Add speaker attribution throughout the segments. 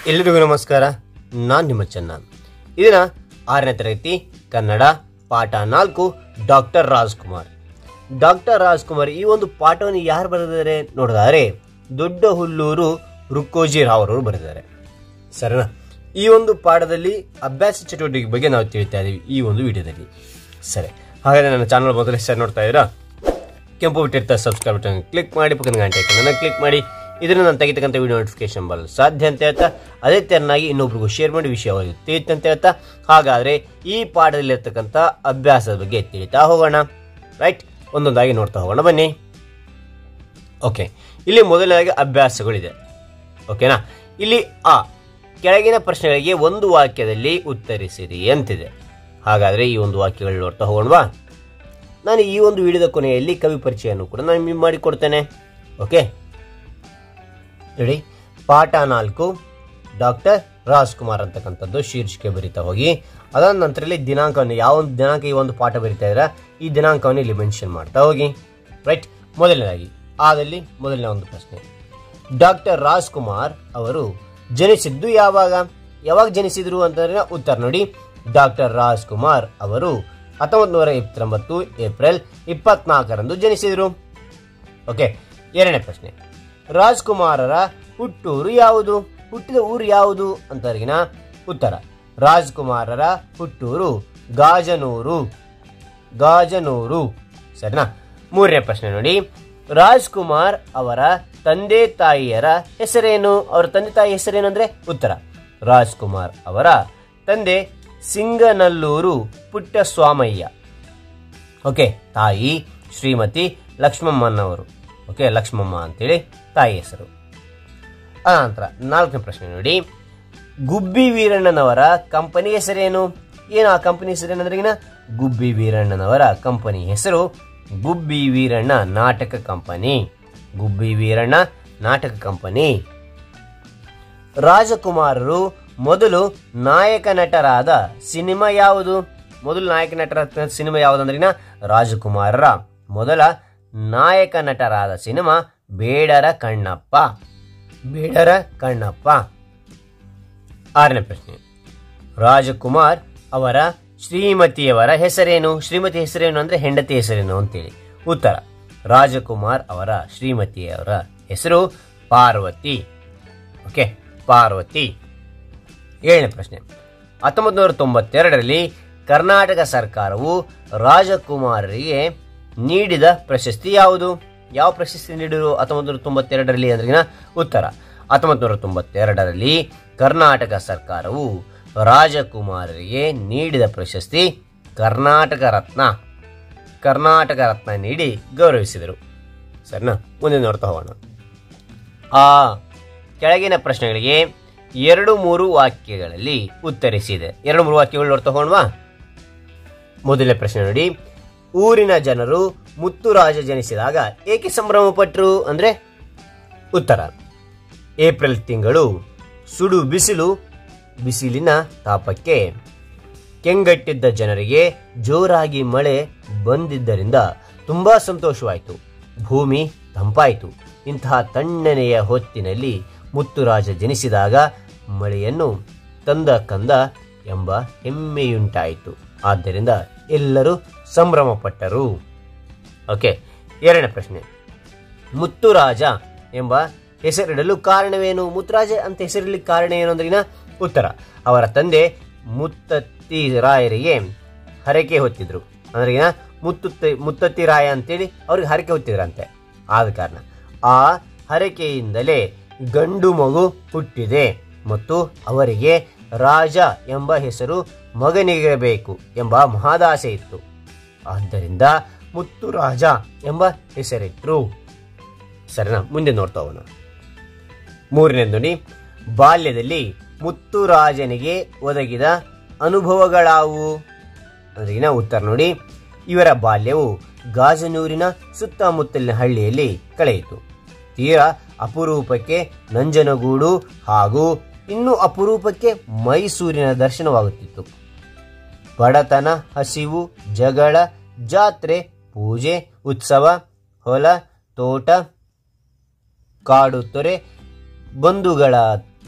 Speaker 1: ಎಲ್ಲರಿಗೂ ನಮಸ್ಕಾರ ನಾನು ನಿಮ್ಮ ಚೆನ್ನ ಇದನ್ನ ಆರನೇ ತರಗತಿ ಕನ್ನಡ ಪಾಠ ನಾಲ್ಕು ಡಾಕ್ಟರ್ ರಾಜ್ಕುಮಾರ್ ಡಾಕ್ಟರ್ ರಾಜ್ಕುಮಾರ್ ಈ ಒಂದು ಪಾಠವನ್ನು ಯಾರು ಬರೆದಿದ್ದಾರೆ ನೋಡಿದರೆ ದೊಡ್ಡ ಹುಲ್ಲೂರು ರುಕ್ಕೋಜಿ ರಾವ್ ಅವರು ಬರೆದಿದ್ದಾರೆ ಸರಿನಾ ಈ ಒಂದು ಪಾಠದಲ್ಲಿ ಅಭ್ಯಾಸ ಚಟುವಟಿಕೆ ಬಗ್ಗೆ ನಾವು ತಿಳಿತಾ ಇದೀವಿ ಈ ಒಂದು ವಿಡಿಯೋದಲ್ಲಿ ಸರಿ ಹಾಗಾದ್ರೆ ನನ್ನ ಚಾನಲ್ ಮೊದಲೇ ಸರ್ ನೋಡ್ತಾ ಇದ್ದೀರಾ ಕೆಂಪು ಬಿಟ್ಟಿರ್ತಾ ಸಬ್ಸ್ಕ್ರೈಬ್ ಬಟನ್ ಕ್ಲಿಕ್ ಮಾಡಿ ಪಕ್ಕದ ಗಂಟೆ ಐಕನ್ನ ಕ್ಲಿಕ್ ಮಾಡಿ ಇದನ್ನು ನಾನು ತೆಗಿತಕ್ಕಂಥ ವಿಡಿಯೋ ನೋಟಿಫಿಕೇಶನ್ ಬರಲು ಸಾಧ್ಯ ಅಂತ ಹೇಳ್ತಾ ಅದೇ ತೆರನಾಗಿ ಇನ್ನೊಬ್ರಿಗೂ ಶೇರ್ ಮಾಡಿ ವಿಷಯವಾಗಿ ತಿಳಿಯುತ್ತೆ ಅಂತ ಹೇಳ್ತಾ ಹಾಗಾದರೆ ಈ ಪಾಠದಲ್ಲಿರ್ತಕ್ಕಂಥ ಅಭ್ಯಾಸದ ಬಗ್ಗೆ ತಿಳಿತಾ ಹೋಗೋಣ ರೈಟ್ ಒಂದೊಂದಾಗಿ ನೋಡ್ತಾ ಹೋಗೋಣ ಬನ್ನಿ ಓಕೆ ಇಲ್ಲಿ ಮೊದಲನೇದಾಗಿ ಅಭ್ಯಾಸಗಳಿದೆ ಓಕೆನಾ ಇಲ್ಲಿ ಆ ಕೆಳಗಿನ ಪ್ರಶ್ನೆಗಳಿಗೆ ಒಂದು ವಾಕ್ಯದಲ್ಲಿ ಉತ್ತರಿಸಿರಿ ಅಂತಿದೆ ಹಾಗಾದರೆ ಈ ಒಂದು ವಾಕ್ಯಗಳು ನೋಡ್ತಾ ಹೋಗೋಣವಾ ನಾನು ಈ ಒಂದು ವಿಡಿಯೋದ ಕೊನೆಯಲ್ಲಿ ಕವಿ ಪರಿಚಯವನ್ನು ಕೂಡ ನಾನು ನಿಮಗೆ ಮಾಡಿಕೊಡ್ತೇನೆ ಓಕೆ ನೋಡಿ ಪಾಠ ನಾಲ್ಕು ಡಾಕ್ಟರ್ ರಾಜ್ಕುಮಾರ್ ಅಂತಕ್ಕಂಥದ್ದು ಶೀರ್ಷಿಕೆ ಬರಿತಾ ಹೋಗಿ ಅದಾದ ನಂತರದಲ್ಲಿ ದಿನಾಂಕವನ್ನು ಯಾವ ಒಂದು ದಿನಾಂಕ ಈ ಒಂದು ಪಾಠ ಬರಿತಾ ಇದ್ದೀರಾ ಈ ದಿನಾಂಕವನ್ನು ಇಲ್ಲಿ ಮೆನ್ಷನ್ ಮಾಡ್ತಾ ಹೋಗಿ ರೈಟ್ ಮೊದಲನೇದಾಗಿ ಆದಲ್ಲಿ ಮೊದಲನೇ ಒಂದು ಪ್ರಶ್ನೆ ಡಾಕ್ಟರ್ ರಾಜ್ಕುಮಾರ್ ಅವರು ಜನಿಸಿದ್ದು ಯಾವಾಗ ಯಾವಾಗ ಜನಿಸಿದ್ರು ಅಂತಂದ್ರೆ ಉತ್ತರ ನೋಡಿ ಡಾಕ್ಟರ್ ರಾಜ್ಕುಮಾರ್ ಅವರು ಹತ್ತೊಂಬತ್ತು ನೂರ ಇಪ್ಪತ್ತೊಂಬತ್ತು ಏಪ್ರಿಲ್ ಇಪ್ಪತ್ನಾಲ್ಕರಂದು ಜನಿಸಿದರು ಓಕೆ ಎರಡನೇ ಪ್ರಶ್ನೆ ರಾಜ್ಕುಮಾರರ ಹುಟ್ಟೂರು ಯಾವುದು ಹುಟ್ಟಿದ ಊರು ಯಾವುದು ಅಂತವರಿಗಿನ ಉತ್ತರ ರಾಜ್ಕುಮಾರರ ಹುಟ್ಟೂರು ಗಾಜನೂರು ಗಾಜನೂರು ಸರಿನಾ ಮೂರನೇ ಪ್ರಶ್ನೆ ನೋಡಿ ರಾಜ್ಕುಮಾರ್ ಅವರ ತಂದೆ ತಾಯಿಯರ ಹೆಸರೇನು ಅವರ ತಂದೆ ತಾಯಿ ಹೆಸರೇನು ಅಂದ್ರೆ ಉತ್ತರ ರಾಜ್ಕುಮಾರ್ ಅವರ ತಂದೆ ಸಿಂಗನಲ್ಲೂರು ಪುಟ್ಟಸ್ವಾಮಯ್ಯ ಓಕೆ ತಾಯಿ ಶ್ರೀಮತಿ ಲಕ್ಷ್ಮಮ್ಮನವರು ಓಕೆ ಲಕ್ಷ್ಮಮ್ಮ ಅಂತೇಳಿ ತಾಯಿ ಹೆಸರು ಅನಂತರ ನಾಲ್ಕನೇ ಪ್ರಶ್ನೆ ನೋಡಿ ಗುಬ್ಬಿ ವೀರಣ್ಣನವರ ಕಂಪನಿ ಹೆಸರೇನು ಏನು ಆ ಕಂಪನಿ ಹೆಸರೇನಂದ್ರಿಗಿನ ಗುಬ್ಬಿ ವೀರಣ್ಣನವರ ಕಂಪನಿ ಹೆಸರು ಗುಬ್ಬಿ ವೀರಣ್ಣ ನಾಟಕ ಕಂಪನಿ ಗುಬ್ಬಿ ವೀರಣ್ಣ ನಾಟಕ ಕಂಪನಿ ರಾಜಕುಮಾರರು ಮೊದಲು ನಾಯಕ ನಟರಾದ ಸಿನಿಮಾ ಯಾವುದು ಮೊದಲು ನಾಯಕ ನಟರ ಸಿನಿಮಾ ಯಾವುದಂದ್ರಿನ ರಾಜಕುಮಾರರ ಮೊದಲ ನಾಯಕ ನಟರಾದ ಸಿನಿಮಾ ಬೇಡರ ಕಣ್ಣಪ್ಪ ಬೇಡರ ಕಣ್ಣಪ್ಪ ಆರನೇ ಪ್ರಶ್ನೆ ರಾಜಕುಮಾರ್ ಅವರ ಶ್ರೀಮತಿಯವರ ಹೆಸರೇನು ಶ್ರೀಮತಿ ಹೆಸರೇನು ಅಂದ್ರೆ ಹೆಂಡತಿ ಹೆಸರೇನು ಅಂತೇಳಿ ಉತ್ತರ ರಾಜಕುಮಾರ್ ಅವರ ಶ್ರೀಮತಿಯವರ ಹೆಸರು ಪಾರ್ವತಿ ಓಕೆ ಪಾರ್ವತಿ ಏಳನೇ ಪ್ರಶ್ನೆ ಹತ್ತೊಂಬತ್ತು ನೂರ ತೊಂಬತ್ತೆರಡರಲ್ಲಿ ಕರ್ನಾಟಕ ಸರ್ಕಾರವು ರಾಜಕುಮಾರರಿಗೆ ನೀಡಿದ ಪ್ರಶಸ್ತಿ ಯಾವುದು ಯಾವ ಪ್ರಶಸ್ತಿ ನೀಡಿರು ಹತ್ತೊಂಬತ್ತು ನೂರ ತೊಂಬತ್ತೆರಡರಲ್ಲಿ ಅಂದ್ರಿನ ಉತ್ತರ ಹತ್ತೊಂಬತ್ತು ನೂರ ತೊಂಬತ್ತೆರಡರಲ್ಲಿ ಕರ್ನಾಟಕ ಸರ್ಕಾರವು ರಾಜಕುಮಾರರಿಗೆ ನೀಡಿದ ಪ್ರಶಸ್ತಿ ಕರ್ನಾಟಕ ರತ್ನ ಕರ್ನಾಟಕ ರತ್ನ ನೀಡಿ ಗೌರವಿಸಿದರು ಸರಿನಾ ಮುಂದೆ ನೋಡ್ತಾ ಹೋಗೋಣ ಆ ಕೆಳಗಿನ ಪ್ರಶ್ನೆಗಳಿಗೆ ಎರಡು ಮೂರು ವಾಕ್ಯಗಳಲ್ಲಿ ಉತ್ತರಿಸಿದೆ ಎರಡು ಮೂರು ವಾಕ್ಯಗಳು ನೋಡ್ತಾ ಹೋಗೋಣವಾ ಮೊದಲನೇ ಪ್ರಶ್ನೆ ನೋಡಿ ಊರಿನ ಜನರು ಮುತ್ತುರಾಜ ಜನಿಸಿದಾಗ ಏಕೆ ಸಂಭ್ರಮ ಪಟ್ಟರು ಅಂದ್ರೆ ಉತ್ತರ ಏಪ್ರಿಲ್ ತಿಂಗಳು ಸುಡು ಬಿಸಿಲು ಬಿಸಿಲಿನ ತಾಪಕ್ಕೆ ಕೆಂಗಟ್ಟಿದ್ದ ಜನರಿಗೆ ಜೋರಾಗಿ ಮಳೆ ಬಂದಿದ್ದರಿಂದ ತುಂಬಾ ಸಂತೋಷವಾಯಿತು ಭೂಮಿ ತಂಪಾಯಿತು ಇಂತಹ ತಣ್ಣನೆಯ ಹೊತ್ತಿನಲ್ಲಿ ಮುತ್ತುರಾಜ ಜನಿಸಿದಾಗ ಮಳೆಯನ್ನು ತಂದ ಕಂದ ಎಂಬ ಹೆಮ್ಮೆಯುಂಟಾಯಿತು ಆದ್ದರಿಂದ ಎಲ್ಲರೂ ಸಂಭ್ರಮಪಟ್ಟರು ಓಕೆ ಎರಡನೇ ಪ್ರಶ್ನೆ ಮುತ್ತುರಾಜ ಎಂಬ ಹೆಸರಿಡಲು ಕಾರಣವೇನು ಮುತ್ತುರಾಜ ಅಂತ ಹೆಸರಿಡಲಿಕ್ಕೆ ಕಾರಣ ಏನು ಅಂದ್ರಿನ ಉತ್ತರ ಅವರ ತಂದೆ ಮುತ್ತತ್ತಿ ರಾಯರಿಗೆ ಹರಕೆ ಹೊತ್ತಿದ್ರು ಅಂದ್ರಿಗಿನ ಮುತ್ತುತ್ತಿ ಮುತ್ತತ್ತಿ ರಾಯ ಅಂತೇಳಿ ಅವ್ರಿಗೆ ಹರಕೆ ಹೊತ್ತಿದ್ರಂತೆ ಆದ ಕಾರಣ ಆ ಹರಕೆಯಿಂದಲೇ ಗಂಡು ಮಗು ಹುಟ್ಟಿದೆ ಮತ್ತು ಅವರಿಗೆ ರಾಜ ಎಂಬ ಹೆಸರು ಮಗನಿಗಿರಬೇಕು ಎಂಬ ಮಹಾದಾಸೆ ಇತ್ತು ಆದ್ದರಿಂದ ಮುತ್ತುರಾಜ ಎಂಬ ಹೆಸರಿಟ್ರು ಸರಿನಾ ಮುಂದೆ ನೋಡ್ತಾ ಹೋಗೋಣ ಮೂರನೇ ನೋಡಿ ಬಾಲ್ಯದಲ್ಲಿ ಮುತ್ತುರಾಜನಿಗೆ ಒದಗಿದ ಅನುಭವಗಳಾವು ಅದರಿಗಿನ ಉತ್ತರ ನೋಡಿ ಇವರ ಬಾಲ್ಯವು ಗಾಜನೂರಿನ ಸುತ್ತಮುತ್ತಲಿನ ಹಳ್ಳಿಯಲ್ಲಿ ಕಳೆಯಿತು ತೀರಾ ಅಪರೂಪಕ್ಕೆ ನಂಜನಗೂಡು ಹಾಗೂ ಇನ್ನೂ ಅಪರೂಪಕ್ಕೆ ಮೈಸೂರಿನ ದರ್ಶನವಾಗುತ್ತಿತ್ತು ಬಡತನ ಹಸಿವು ಜಗಳ ಜಾತ್ರೆ ಪೂಜೆ ಉತ್ಸವ ಹೊಲ ತೋಟ ಕಾಡು ತೊರೆ ಬಂಧುಗಳ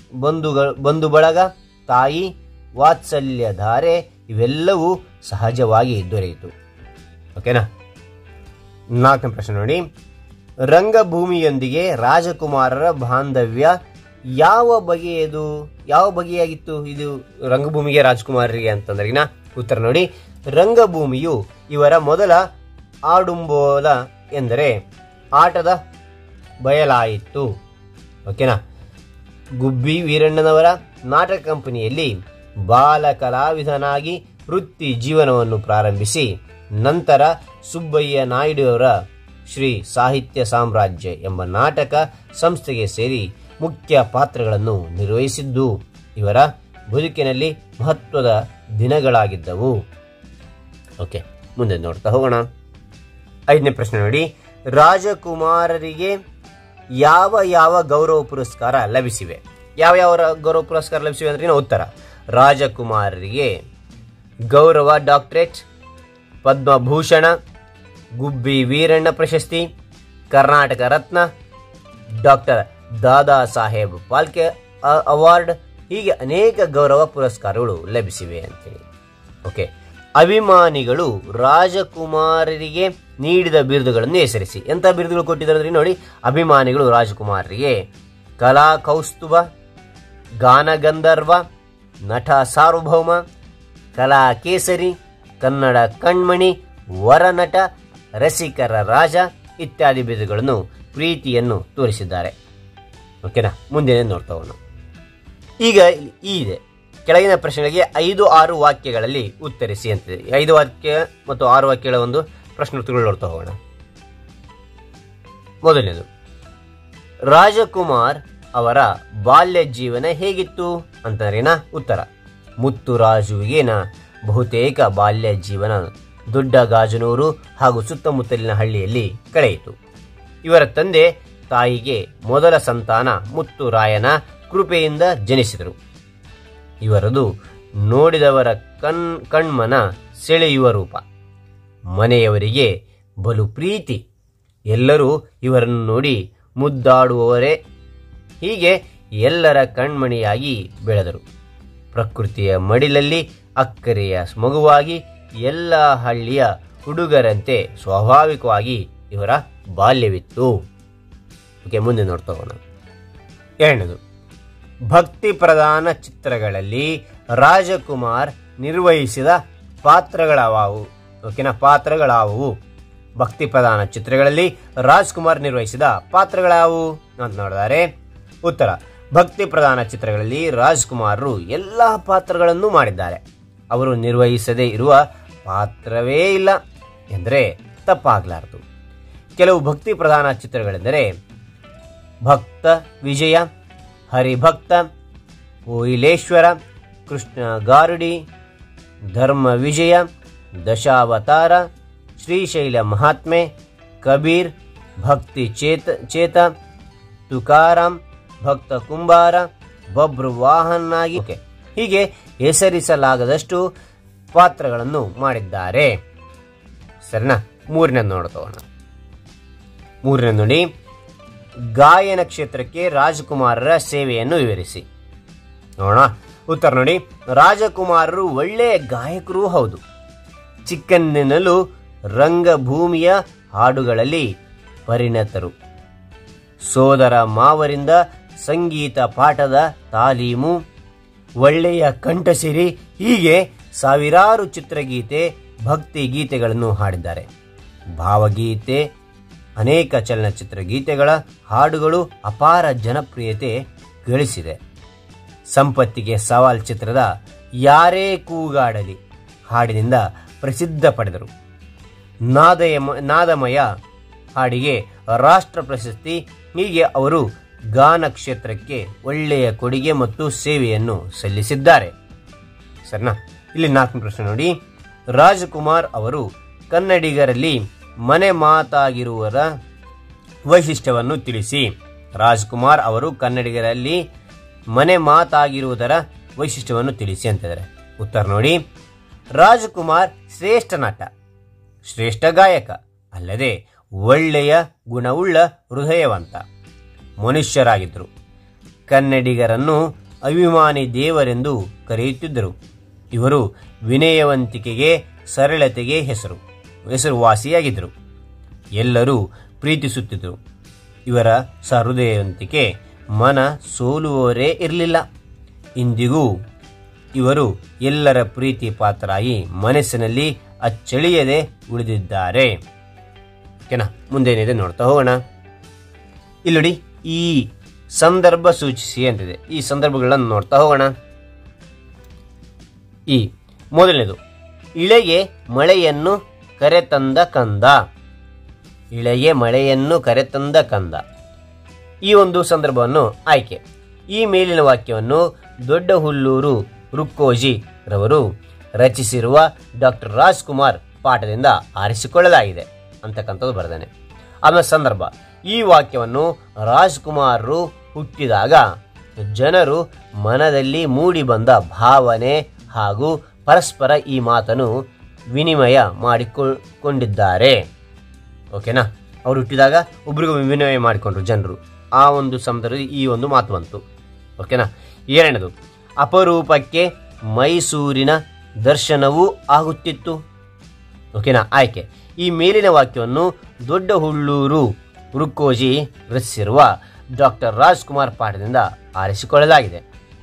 Speaker 1: ಬಂಧುಗಳು ಬಂಧು ಬಳಗ ತಾಯಿ ವಾತ್ಸಲ್ಯ ಧಾರೆ ಇವೆಲ್ಲವೂ ಸಹಜವಾಗಿ ದೊರೆಯಿತು ಓಕೆನಾ ನಾಲ್ಕನೇ ಪ್ರಶ್ನೆ ನೋಡಿ ರಂಗಭೂಮಿಯೊಂದಿಗೆ ರಾಜಕುಮಾರರ ಬಾಂಧವ್ಯ ಯಾವ ಬಗೆಯದು ಯಾವ ಬಗೆಯಾಗಿತ್ತು ಇದು ರಂಗಭೂಮಿಗೆ ರಾಜಕುಮಾರರಿಗೆ ಅಂತಂದ್ರಿನ ಉತ್ತರ ನೋಡಿ ರಂಗಭೂಮಿಯು ಇವರ ಮೊದಲ ಆಡುಂಬೋಲ ಎಂದರೆ ಆಟದ ಬಯಲಾಯಿತು ಓಕೆನಾ ಗುಬ್ಬಿ ವೀರಣ್ಣನವರ ನಾಟಕ ಕಂಪನಿಯಲ್ಲಿ ಬಾಲ ಕಲಾವಿದನಾಗಿ ವೃತ್ತಿ ಜೀವನವನ್ನು ಪ್ರಾರಂಭಿಸಿ ನಂತರ ಸುಬ್ಬಯ್ಯ ನಾಯ್ಡುವರ ಶ್ರೀ ಸಾಹಿತ್ಯ ಸಾಮ್ರಾಜ್ಯ ಎಂಬ ನಾಟಕ ಸಂಸ್ಥೆಗೆ ಸೇರಿ ಮುಖ್ಯ ಪಾತ್ರಗಳನ್ನು ನಿರ್ವಹಿಸಿದ್ದು ಇವರ ಬದುಕಿನಲ್ಲಿ ಮಹತ್ವದ ದಿನಗಳಾಗಿದ್ದವು ಓಕೆ ಮುಂದೆ ನೋಡ್ತಾ ಹೋಗೋಣ ಐದನೇ ಪ್ರಶ್ನೆ ನೋಡಿ ರಾಜಕುಮಾರರಿಗೆ ಯಾವ ಯಾವ ಗೌರವ ಪುರಸ್ಕಾರ ಲಭಿಸಿವೆ ಯಾವ ಯಾವ ರ- ಗೌರವ ಪುರಸ್ಕಾರ ಲಭಿಸಿವೆ ಅಂದ್ರೆ ಉತ್ತರ ರಾಜಕುಮಾರರಿಗೆ ಗೌರವ ಡಾಕ್ಟರೇಟ್ ಪದ್ಮಭೂಷಣ ಗುಬ್ಬಿ ವೀರಣ್ಣ ಪ್ರಶಸ್ತಿ ಕರ್ನಾಟಕ ರತ್ನ ಡಾಕ್ಟರ್ ದಾದಾ ಸಾಹೇಬ್ ಪಾಲ್ಕೆ ಅ- ಅವಾರ್ಡ್ ಹೀಗೆ ಅನೇಕ ಗೌರವ ಪುರಸ್ಕಾರಗಳು ಲಭಿಸಿವೆ ಅಂತೇಳಿ ಓಕೆ ಅಭಿಮಾನಿಗಳು ರಾಜಕುಮಾರರಿಗೆ ನೀಡಿದ ಬಿರುದುಗಳನ್ನು ಹೆಸರಿಸಿ ಎಂಥ ಬಿರುದುಗಳು ಕೊಟ್ಟಿದ್ದಾರೆ ಅಂದ್ರೆ ನೋಡಿ ಅಭಿಮಾನಿಗಳು ರಾಜಕುಮಾರರಿಗೆ ಕಲಾ ಕೌಸ್ತುಭ ಗಾನಗಂಧರ್ವ ನಟ ಸಾರ್ವಭೌಮ ಕಲಾ ಕೇಸರಿ ಕನ್ನಡ ಕಣ್ಮಣಿ ವರನಟ ರಸಿಕರ ರಾಜ ಇತ್ಯಾದಿ ಬಿರುದುಗಳನ್ನು ಪ್ರೀತಿಯನ್ನು ತೋರಿಸಿದ್ದಾರೆ ಓಕೆನಾ ಮುಂದಿನ ನೋಡ್ತಾ ಹೋಗೋಣ ಈಗ ಇಲ್ಲಿ ಈ ಇದೆ ಕೆಳಗಿನ ಪ್ರಶ್ನೆಗಳಿಗೆ ಐದು ಆರು ವಾಕ್ಯಗಳಲ್ಲಿ ಉತ್ತರಿಸಿ ಅಂತಿದೆ ಈ ಐದು ವಾಕ್ಯ ಮತ್ತು ಆರು ವಾಕ್ಯಗಳ ಒಂದು ಪ್ರಶ್ನೋತ್ತರಗಳು ನೋಡ್ತಾ ಹೋಗೋಣ ಮೊದಲನೇದು ರಾಜಕುಮಾರ್ ಅವರ ಬಾಲ್ಯ ಜೀವನ ಹೇಗಿತ್ತು ಅಂತಂದ್ರೇನ ಉತ್ತರ ಮುತ್ತುರಾಜುವಿಗೇನ ಬಹುತೇಕ ಬಾಲ್ಯ ಜೀವನ ದೊಡ್ಡ ಗಾಜನೂರು ಹಾಗೂ ಸುತ್ತಮುತ್ತಲಿನ ಹಳ್ಳಿಯಲ್ಲಿ ಕಳೆಯಿತು ಇವರ ತಂದೆ ತಾಯಿಗೆ ಮೊದಲ ಸಂತಾನ ಮುತ್ತುರಾಯನ ಕೃಪೆಯಿಂದ ಜನಿಸಿದರು ಇವರದು ನೋಡಿದವರ ಕಣ್ ಕಣ್ಮನ ಸೆಳೆಯುವ ರೂಪ ಮನೆಯವರಿಗೆ ಬಲು ಪ್ರೀತಿ ಎಲ್ಲರೂ ಇವರನ್ನು ನೋಡಿ ಮುದ್ದಾಡುವವರೇ ಹೀಗೆ ಎಲ್ಲರ ಕಣ್ಮಣಿಯಾಗಿ ಬೆಳೆದರು ಪ್ರಕೃತಿಯ ಮಡಿಲಲ್ಲಿ ಅಕ್ಕರೆಯ ಮಗುವಾಗಿ ಎಲ್ಲ ಹಳ್ಳಿಯ ಹುಡುಗರಂತೆ ಸ್ವಾಭಾವಿಕವಾಗಿ ಇವರ ಬಾಲ್ಯವಿತ್ತು ಓಕೆ ಮುಂದೆ ನೋಡ್ತಾ ಹೋಗೋಣ ಎರಡನೇದು ಭಕ್ತಿ ಪ್ರಧಾನ ಚಿತ್ರಗಳಲ್ಲಿ ರಾಜಕುಮಾರ್ ನಿರ್ವಹಿಸಿದ ಪಾತ್ರಗಳಾವು ಓಕೆನಾ ಪಾತ್ರಗಳಾವುವು ಭಕ್ತಿ ಪ್ರಧಾನ ಚಿತ್ರಗಳಲ್ಲಿ ರಾಜ್ಕುಮಾರ್ ನಿರ್ವಹಿಸಿದ ಪಾತ್ರಗಳಾವು ಅಂತ ನೋಡಿದರೆ ಉತ್ತರ ಭಕ್ತಿ ಪ್ರಧಾನ ಚಿತ್ರಗಳಲ್ಲಿ ರಾಜ್ಕುಮಾರರು ಎಲ್ಲ ಪಾತ್ರಗಳನ್ನು ಮಾಡಿದ್ದಾರೆ ಅವರು ನಿರ್ವಹಿಸದೇ ಇರುವ ಪಾತ್ರವೇ ಇಲ್ಲ ಎಂದರೆ ತಪ್ಪಾಗಲಾರದು ಕೆಲವು ಭಕ್ತಿ ಪ್ರಧಾನ ಚಿತ್ರಗಳೆಂದರೆ ಭಕ್ತ ವಿಜಯ ಹರಿಭಕ್ತ ಕೋಯಿಲೇಶ್ವರ ಕೃಷ್ಣ ಗಾರುಡಿ ಧರ್ಮ ವಿಜಯ ದಶಾವತಾರ ಶ್ರೀಶೈಲ ಮಹಾತ್ಮೆ ಕಬೀರ್ ಭಕ್ತಿ ಚೇತ ಚೇತ ತುಕಾರಾಮ್ ಭಕ್ತ ಕುಂಬಾರ ಬಬ್ರು ವಾಹನಾಗಿ ಓಕೆ. ಹೀಗೆ ಹೆಸರಿಸಲಾಗದಷ್ಟು ಪಾತ್ರಗಳನ್ನು ಮಾಡಿದ್ದಾರೆ ಸರಿನಾ ಮೂರನೇ ನೋಡ್ತೋಣ ಮೂರನೇ ನೋಡಿ ಗಾಯನ ಕ್ಷೇತ್ರಕ್ಕೆ ರಾಜಕುಮಾರರ ಸೇವೆಯನ್ನು ವಿವರಿಸಿ ನೋಡೋಣ ಉತ್ತರ ನೋಡಿ ರಾಜಕುಮಾರರು ಒಳ್ಳೆಯ ಗಾಯಕರೂ ಹೌದು ಚಿಕ್ಕಂದಿನಲ್ಲೂ ರಂಗಭೂಮಿಯ ಹಾಡುಗಳಲ್ಲಿ ಪರಿಣತರು ಸೋದರ ಮಾವರಿಂದ ಸಂಗೀತ ಪಾಠದ ತಾಲೀಮು ಒಳ್ಳೆಯ ಕಂಠಸಿರಿ ಹೀಗೆ ಸಾವಿರಾರು ಚಿತ್ರಗೀತೆ ಭಕ್ತಿ ಗೀತೆಗಳನ್ನು ಹಾಡಿದ್ದಾರೆ ಭಾವಗೀತೆ ಅನೇಕ ಚಲನಚಿತ್ರ ಗೀತೆಗಳ ಹಾಡುಗಳು ಅಪಾರ ಜನಪ್ರಿಯತೆ ಗಳಿಸಿದೆ ಸಂಪತ್ತಿಗೆ ಸವಾಲ್ ಚಿತ್ರದ ಯಾರೇ ಕೂಗಾಡಲಿ ಹಾಡಿನಿಂದ ಪ್ರಸಿದ್ಧ ಪಡೆದರು ನಾದಯ ನಾದಮಯ ಹಾಡಿಗೆ ರಾಷ್ಟ್ರ ಪ್ರಶಸ್ತಿ ಹೀಗೆ ಅವರು ಗಾನ ಕ್ಷೇತ್ರಕ್ಕೆ ಒಳ್ಳೆಯ ಕೊಡುಗೆ ಮತ್ತು ಸೇವೆಯನ್ನು ಸಲ್ಲಿಸಿದ್ದಾರೆ ಸರಿನಾ ಇಲ್ಲಿ ನಾಲ್ಕನೇ ಪ್ರಶ್ನೆ ನೋಡಿ ರಾಜಕುಮಾರ್ ಅವರು ಕನ್ನಡಿಗರಲ್ಲಿ ಮನೆ ಮಾತಾಗಿರುವರ ವೈಶಿಷ್ಟ್ಯವನ್ನು ತಿಳಿಸಿ ರಾಜ್ಕುಮಾರ್ ಅವರು ಕನ್ನಡಿಗರಲ್ಲಿ ಮನೆ ಮಾತಾಗಿರುವುದರ ವೈಶಿಷ್ಟ್ಯವನ್ನು ತಿಳಿಸಿ ಅಂತಿದ್ದಾರೆ ಉತ್ತರ ನೋಡಿ ರಾಜಕುಮಾರ್ ಶ್ರೇಷ್ಠ ನಟ ಶ್ರೇಷ್ಠ ಗಾಯಕ ಅಲ್ಲದೆ ಒಳ್ಳೆಯ ಗುಣವುಳ್ಳ ಹೃದಯವಂತ ಮನುಷ್ಯರಾಗಿದ್ದರು ಕನ್ನಡಿಗರನ್ನು ಅಭಿಮಾನಿ ದೇವರೆಂದು ಕರೆಯುತ್ತಿದ್ದರು ಇವರು ವಿನಯವಂತಿಕೆಗೆ ಸರಳತೆಗೆ ಹೆಸರು ಹೆಸರುವಾಸಿಯಾಗಿದ್ದರು ಎಲ್ಲರೂ ಪ್ರೀತಿಸುತ್ತಿದ್ದರು ಇವರ ಸಹೃದಯವಂತಿಕೆ ಮನ ಸೋಲುವವರೇ ಇರಲಿಲ್ಲ ಇಂದಿಗೂ ಇವರು ಎಲ್ಲರ ಪ್ರೀತಿ ಪಾತ್ರರಾಗಿ ಮನಸ್ಸಿನಲ್ಲಿ ಅಚ್ಚಳಿಯದೆ ಉಳಿದಿದ್ದಾರೆ ಓಕೆನಾ ಮುಂದೇನಿದೆ ನೋಡ್ತಾ ಹೋಗೋಣ ಇಲ್ಲಿ ನೋಡಿ ಈ ಸಂದರ್ಭ ಸೂಚಿಸಿ ಅಂತಿದೆ ಈ ಸಂದರ್ಭಗಳನ್ನು ನೋಡ್ತಾ ಹೋಗೋಣ ಈ ಮೊದಲನೇದು ಇಳೆಗೆ ಮಳೆಯನ್ನು ಕರೆತಂದ ಕಂದ ಇಳೆಗೆ ಮಳೆಯನ್ನು ಕರೆತಂದ ಕಂದ ಈ ಒಂದು ಸಂದರ್ಭವನ್ನು ಆಯ್ಕೆ ಈ ಮೇಲಿನ ವಾಕ್ಯವನ್ನು ದೊಡ್ಡ ಹುಲ್ಲೂರು ರುಕ್ಕೋಜಿ ರವರು ರಚಿಸಿರುವ ಡಾಕ್ಟರ್ ರಾಜ್ಕುಮಾರ್ ಪಾಠದಿಂದ ಆರಿಸಿಕೊಳ್ಳಲಾಗಿದೆ ಅಂತಕ್ಕಂಥದ್ದು ಬರೆದಾನೆ ಆಮೇಲೆ ಸಂದರ್ಭ ಈ ವಾಕ್ಯವನ್ನು ರಾಜ್ಕುಮಾರರು ಹುಟ್ಟಿದಾಗ ಜನರು ಮನದಲ್ಲಿ ಮೂಡಿ ಬಂದ ಭಾವನೆ ಹಾಗೂ ಪರಸ್ಪರ ಈ ಮಾತನ್ನು ವಿನಿಮಯ ಮಾಡಿಕೊಂಡಿದ್ದಾರೆ ಓಕೆನಾ ಅವ್ರು ಹುಟ್ಟಿದಾಗ ಒಬ್ರಿಗೂ ವಿನಿಮಯ ಮಾಡಿಕೊಂಡ್ರು ಜನರು ಆ ಒಂದು ಸಂದರ್ಭದಲ್ಲಿ ಈ ಒಂದು ಮಾತು ಬಂತು ಓಕೆನಾ ಎರಡನೇದು ಅಪರೂಪಕ್ಕೆ ಮೈಸೂರಿನ ದರ್ಶನವೂ ಆಗುತ್ತಿತ್ತು ಓಕೆನಾ ಆಯ್ಕೆ ಈ ಮೇಲಿನ ವಾಕ್ಯವನ್ನು ದೊಡ್ಡ ಹುಳ್ಳೂರು ರುಕ್ಕೋಜಿ ರಚಿಸಿರುವ ಡಾಕ್ಟರ್ ರಾಜ್ಕುಮಾರ್ ಪಾಠದಿಂದ ಆರಿಸಿಕೊಳ್ಳಲಾಗಿದೆ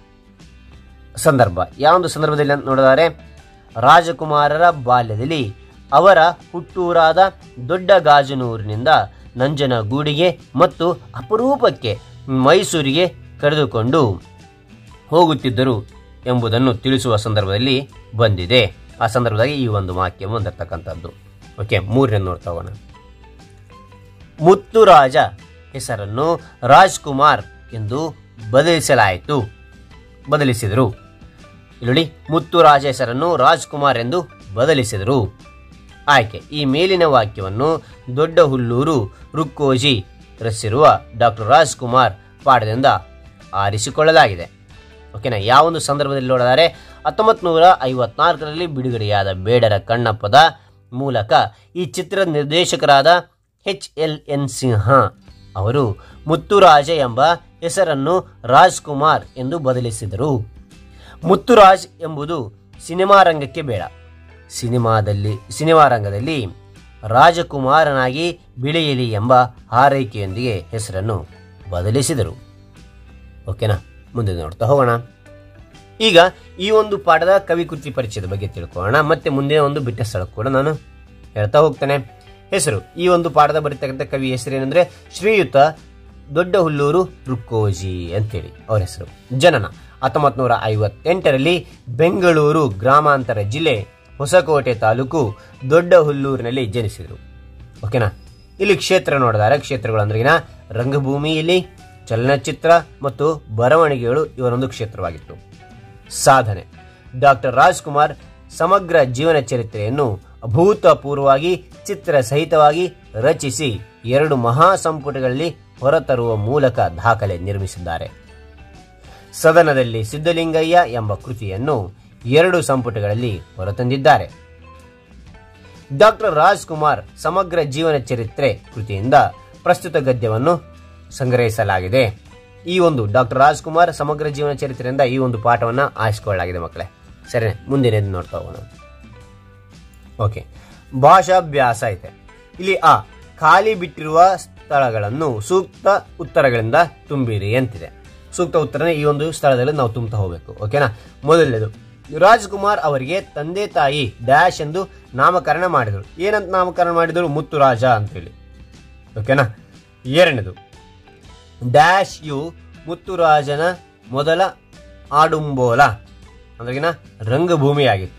Speaker 1: ಸಂದರ್ಭ ಯಾವೊಂದು ಸಂದರ್ಭದಲ್ಲಿ ಅಂತ ನೋಡಿದರೆ ರಾಜಕುಮಾರರ ಬಾಲ್ಯದಲ್ಲಿ ಅವರ ಹುಟ್ಟೂರಾದ ದೊಡ್ಡ ಗಾಜನೂರಿನಿಂದ ನಂಜನಗೂಡಿಗೆ ಮತ್ತು ಅಪರೂಪಕ್ಕೆ ಮೈಸೂರಿಗೆ ಕರೆದುಕೊಂಡು ಹೋಗುತ್ತಿದ್ದರು ಎಂಬುದನ್ನು ತಿಳಿಸುವ ಸಂದರ್ಭದಲ್ಲಿ ಬಂದಿದೆ ಆ ಸಂದರ್ಭದಲ್ಲಿ ಈ ಒಂದು ವಾಕ್ಯ ಬಂದಿರತಕ್ಕಂಥದ್ದು ಓಕೆ ಮೂರನೇ ನೋಡ್ತಾ ಹೋಗೋಣ ಮುತ್ತುರಾಜ ಹೆಸರನ್ನು ರಾಜ್ಕುಮಾರ್ ಎಂದು ಬದಲಿಸಲಾಯಿತು ಬದಲಿಸಿದರು ಇಲ್ಲಿ ನೋಡಿ ಮುತ್ತುರಾಜ ಹೆಸರನ್ನು ರಾಜ್ಕುಮಾರ್ ಎಂದು ಬದಲಿಸಿದರು ಆಯ್ಕೆ ಈ ಮೇಲಿನ ವಾಕ್ಯವನ್ನು ದೊಡ್ಡ ಹುಲ್ಲೂರು ರುಕ್ಕೋಜಿ ರಚಿಸಿರುವ ಡಾಕ್ಟರ್ ರಾಜ್ಕುಮಾರ್ ಪಾಠದಿಂದ ಆರಿಸಿಕೊಳ್ಳಲಾಗಿದೆ ಓಕೆನಾ ಯಾವೊಂದು ಸಂದರ್ಭದಲ್ಲಿ ನೋಡಿದರೆ ಹತ್ತೊಂಬತ್ತು ನೂರ ಐವತ್ನಾಲ್ಕರಲ್ಲಿ ಬಿಡುಗಡೆಯಾದ ಬೇಡರ ಕಣ್ಣಪ್ಪದ ಮೂಲಕ ಈ ಚಿತ್ರದ ನಿರ್ದೇಶಕರಾದ ಎಚ್ ಎಲ್ ಎನ್ ಸಿಂಹ ಅವರು ಮುತ್ತುರಾಜ ಎಂಬ ಹೆಸರನ್ನು ರಾಜ್ಕುಮಾರ್ ಎಂದು ಬದಲಿಸಿದರು ಮುತ್ತುರಾಜ್ ಎಂಬುದು ಸಿನಿಮಾ ರಂಗಕ್ಕೆ ಬೇಡ ಸಿನಿಮಾದಲ್ಲಿ ಸಿನಿಮಾ ರಂಗದಲ್ಲಿ ರಾಜಕುಮಾರನಾಗಿ ಬೆಳೆಯಲಿ ಎಂಬ ಹಾರೈಕೆಯೊಂದಿಗೆ ಹೆಸರನ್ನು ಬದಲಿಸಿದರು ಓಕೆನಾ ಮುಂದೆ ನೋಡ್ತಾ ಹೋಗೋಣ ಈಗ ಈ ಒಂದು ಪಾಠದ ಕವಿಕೃತಿ ಪರಿಚಯದ ಬಗ್ಗೆ ತಿಳ್ಕೊಳ್ಳೋಣ ಮತ್ತೆ ಮುಂದಿನ ಒಂದು ಬಿಟ್ಟ ಸ್ಥಳ ಕೂಡ ನಾನು ಹೇಳ್ತಾ ಹೋಗ್ತೇನೆ ಹೆಸರು ಈ ಒಂದು ಪಾಠದ ಬರೀತಕ್ಕಂಥ ಕವಿ ಹೆಸರೇನೆಂದ್ರೆ ಶ್ರೀಯುತ ದೊಡ್ಡ ಹುಲ್ಲೂರು ರುಕ್ಕೋಜಿ ಅಂತೇಳಿ ಅವ್ರ ಹೆಸರು ಜನನ ಹತ್ತೊಂಬತ್ತು ನೂರ ಐವತ್ತೆಂಟರಲ್ಲಿ ಬೆಂಗಳೂರು ಗ್ರಾಮಾಂತರ ಜಿಲ್ಲೆ ಹೊಸಕೋಟೆ ತಾಲೂಕು ದೊಡ್ಡ ಹುಲ್ಲೂರಿನಲ್ಲಿ ಜನಿಸಿದರು ಓಕೆನಾ ಇಲ್ಲಿ ಕ್ಷೇತ್ರ ನೋಡಿದರೆ ಕ್ಷೇತ್ರಗಳು ಅಂದ್ರಿಗಿನ ರಂಗಭೂಮಿಯಲ್ಲಿ ಚಲನಚಿತ್ರ ಮತ್ತು ಬರವಣಿಗೆಗಳು ಇವರೊಂದು ಕ್ಷೇತ್ರವಾಗಿತ್ತು ಸಾಧನೆ ಡಾಕ್ಟರ್ ರಾಜ್ಕುಮಾರ್ ಸಮಗ್ರ ಜೀವನ ಚರಿತ್ರೆಯನ್ನು ಅಭೂತಪೂರ್ವವಾಗಿ ಚಿತ್ರ ಸಹಿತವಾಗಿ ರಚಿಸಿ ಎರಡು ಮಹಾ ಸಂಪುಟಗಳಲ್ಲಿ ಹೊರತರುವ ಮೂಲಕ ದಾಖಲೆ ನಿರ್ಮಿಸಿದ್ದಾರೆ ಸದನದಲ್ಲಿ ಸಿದ್ದಲಿಂಗಯ್ಯ ಎಂಬ ಕೃತಿಯನ್ನು ಎರಡು ಸಂಪುಟಗಳಲ್ಲಿ ಹೊರತಂದಿದ್ದಾರೆ ಡಾಕ್ಟರ್ ರಾಜ್ಕುಮಾರ್ ಸಮಗ್ರ ಜೀವನ ಚರಿತ್ರೆ ಕೃತಿಯಿಂದ ಪ್ರಸ್ತುತ ಗದ್ಯವನ್ನು ಸಂಗ್ರಹಿಸಲಾಗಿದೆ ಈ ಒಂದು ಡಾಕ್ಟರ್ ರಾಜ್ಕುಮಾರ್ ಸಮಗ್ರ ಜೀವನ ಚರಿತ್ರೆಯಿಂದ ಈ ಒಂದು ಪಾಠವನ್ನು ಆರಿಸಿಕೊಳ್ಳಲಾಗಿದೆ ಮಕ್ಕಳೇ ಸರಿ ಮುಂದಿನ ನೋಡ್ತಾ ಹೋಗೋಣ ಓಕೆ ಭಾಷಾಭ್ಯಾಸ ಐತೆ ಇಲ್ಲಿ ಆ ಖಾಲಿ ಬಿಟ್ಟಿರುವ ಸ್ಥಳಗಳನ್ನು ಸೂಕ್ತ ಉತ್ತರಗಳಿಂದ ತುಂಬಿರಿ ಅಂತಿದೆ ಸೂಕ್ತ ಉತ್ತರನ ಈ ಒಂದು ಸ್ಥಳದಲ್ಲಿ ನಾವು ತುಂಬ್ತಾ ಹೋಗ್ಬೇಕು ಓಕೆನಾ ಮೊದಲನೇದು ರಾಜ್ಕುಮಾರ್ ಅವರಿಗೆ ತಂದೆ ತಾಯಿ ಡ್ಯಾಶ್ ಎಂದು ನಾಮಕರಣ ಮಾಡಿದರು ಏನಂತ ನಾಮಕರಣ ಮಾಡಿದರು ಮುತ್ತುರಾಜ ಅಂತೇಳಿ ಓಕೆನಾ ಎರಡನೇದು ಡ್ಯಾಶ್ ಯು ಮುತ್ತುರಾಜನ ಮೊದಲ ಆಡುಂಬೋಲ ಅಂದ್ರೆಗಿನ ರಂಗಭೂಮಿಯಾಗಿತ್ತು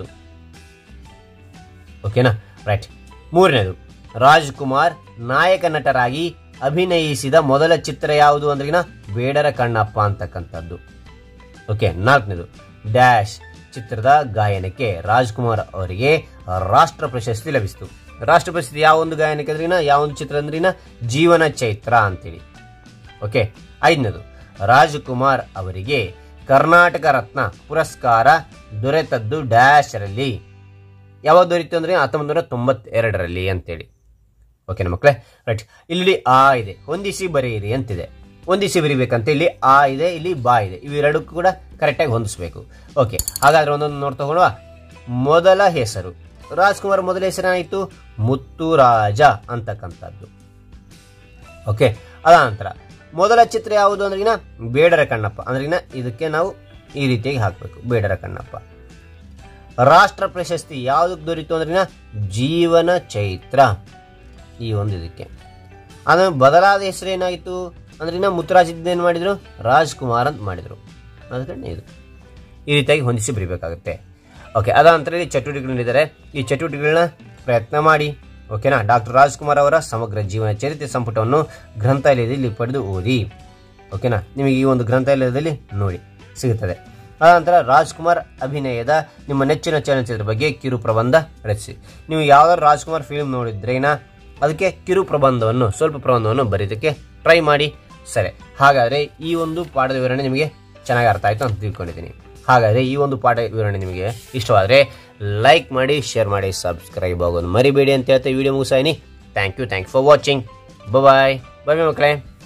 Speaker 1: ಓಕೆನಾ ರೈಟ್ ಮೂರನೇದು ರಾಜ್ಕುಮಾರ್ ನಾಯಕ ನಟರಾಗಿ ಅಭಿನಯಿಸಿದ ಮೊದಲ ಚಿತ್ರ ಯಾವುದು ಅಂದ್ರಿಗಿನ ಬೇಡರ ಕಣ್ಣಪ್ಪ ಅಂತಕ್ಕಂಥದ್ದು ಓಕೆ ನಾಲ್ಕನೇದು ಡ್ಯಾಶ್ ಚಿತ್ರದ ಗಾಯನಕ್ಕೆ ರಾಜ್ಕುಮಾರ್ ಅವರಿಗೆ ರಾಷ್ಟ್ರ ಪ್ರಶಸ್ತಿ ಲಭಿಸಿತು ರಾಷ್ಟ್ರ ಪ್ರಶಸ್ತಿ ಯಾವ ಒಂದು ಗಾಯನಕ್ಕೆ ಅಂದ್ರಿನ ಯಾವ ಒಂದು ಚಿತ್ರ ಅಂದ್ರಿನ ಜೀವನ ಚೈತ್ರ ಅಂತೇಳಿ ಓಕೆ ಐದನೇದು ರಾಜ್ಕುಮಾರ್ ಅವರಿಗೆ ಕರ್ನಾಟಕ ರತ್ನ ಪುರಸ್ಕಾರ ದೊರೆತದ್ದು ಡ್ಯಾಶ್ ರಲ್ಲಿ ಯಾವಾಗ ದೊರೀತು ಅಂದ್ರೆ ಹತ್ತೊಂಬತ್ತು ನೂರ ತೊಂಬತ್ತೆರಡರಲ್ಲಿ ಅಂತೇಳಿ ಓಕೆನಾ ಮಕ್ಕಳೇ ರೈಟ್ ಇಲ್ಲಿ ಆ ಇದೆ ಹೊಂದಿಸಿ ಬರೆಯಿರಿ ಅಂತಿದೆ ಹೊಂದಿಸಿ ಬರಿಬೇಕಂತ ಇಲ್ಲಿ ಆ ಇದೆ ಇಲ್ಲಿ ಬಾ ಇದೆ ಇವೆರಡಕ್ಕೂ ಕೂಡ ಕರೆಕ್ಟಾಗಿ ಹೊಂದಿಸ್ಬೇಕು ಓಕೆ ಹಾಗಾದ್ರೆ ಒಂದೊಂದು ನೋಡ್ ತಗೊಳ್ಳುವ ಮೊದಲ ಹೆಸರು ರಾಜ್ಕುಮಾರ್ ಮೊದಲ ಹೆಸರೇನಾಯಿತು ಮುತ್ತುರಾಜ ಅಂತಕ್ಕಂಥದ್ದು ಓಕೆ ಅದಾನಂತರ ಮೊದಲ ಚಿತ್ರ ಯಾವುದು ಅಂದ್ರಿಗಿನ ಬೇಡರ ಕಣ್ಣಪ್ಪ ಅಂದ್ರಿಗಿನ ಇದಕ್ಕೆ ನಾವು ಈ ರೀತಿಯಾಗಿ ಹಾಕಬೇಕು ಬೇಡರ ಕಣ್ಣಪ್ಪ ರಾಷ್ಟ್ರ ಪ್ರಶಸ್ತಿ ಯಾವುದಕ್ಕೆ ದೊರೀತು ಅಂದ್ರಿಗಿನ ಜೀವನ ಚೈತ್ರ ಈ ಒಂದು ಇದಕ್ಕೆ ಆಮೇಲೆ ಬದಲಾದ ಹೆಸರು ಏನಾಯಿತು ಅಂದ್ರಿಗಿನ ಮುತ್ತುರಾಜ್ ಏನು ಮಾಡಿದ್ರು ರಾಜ್ಕುಮಾರ್ ಅಂತ ಮಾಡಿದರು ಅದಕ್ಕೆ ಇದು ಈ ರೀತಿಯಾಗಿ ಹೊಂದಿಸಿ ಬರೀಬೇಕಾಗುತ್ತೆ ಓಕೆ ಅದಾನಂತರ ಇಲ್ಲಿ ಚಟುವಟಿಕೆಗಳಿದ್ದಾರೆ ಈ ಚಟುವಟಿಕೆಗಳನ್ನ ಪ್ರಯತ್ನ ಮಾಡಿ ಓಕೆನಾ ಡಾಕ್ಟರ್ ರಾಜ್ಕುಮಾರ್ ಅವರ ಸಮಗ್ರ ಜೀವನ ಚರಿತ್ರೆ ಸಂಪುಟವನ್ನು ಗ್ರಂಥಾಲಯದಲ್ಲಿ ಪಡೆದು ಓದಿ ಓಕೆನಾ ನಿಮಗೆ ಈ ಒಂದು ಗ್ರಂಥಾಲಯದಲ್ಲಿ ನೋಡಿ ಸಿಗುತ್ತದೆ ಅನಂತರ ರಾಜ್ಕುಮಾರ್ ಅಭಿನಯದ ನಿಮ್ಮ ನೆಚ್ಚಿನ ಚಲನಚಿತ್ರ ಬಗ್ಗೆ ಕಿರು ಪ್ರಬಂಧ ರಚಿಸಿ ನೀವು ಯಾವ್ದಾದ್ರು ರಾಜ್ಕುಮಾರ್ ಫಿಲ್ಮ್ ನೋಡಿದ್ರೇನಾ ಅದಕ್ಕೆ ಕಿರು ಪ್ರಬಂಧವನ್ನು ಸ್ವಲ್ಪ ಪ್ರಬಂಧವನ್ನು ಬರೀದಕ್ಕೆ ಟ್ರೈ ಮಾಡಿ ಸರಿ ಹಾಗಾದರೆ ಈ ಒಂದು ಪಾಠದ ವಿವರಣೆ ನಿಮಗೆ ಚೆನ್ನಾಗಿ ಅರ್ಥ ಆಯಿತು ಅಂತ ತಿಳ್ಕೊಂಡಿದ್ದೀನಿ ಹಾಗಾದರೆ ಈ ಒಂದು ಪಾಠ ವಿವರಣೆ ನಿಮಗೆ ಇಷ್ಟವಾದರೆ ಲೈಕ್ ಮಾಡಿ ಶೇರ್ ಮಾಡಿ ಸಬ್ಸ್ಕ್ರೈಬ್ ಆಗೋದು ಮರಿಬೇಡಿ ಅಂತ ಹೇಳ್ತಾ ವಿಡಿಯೋ ಮುಗಿಸಾಯಿನಿ thank you thank for watching bye bye ಮಕ್ಕಳೇ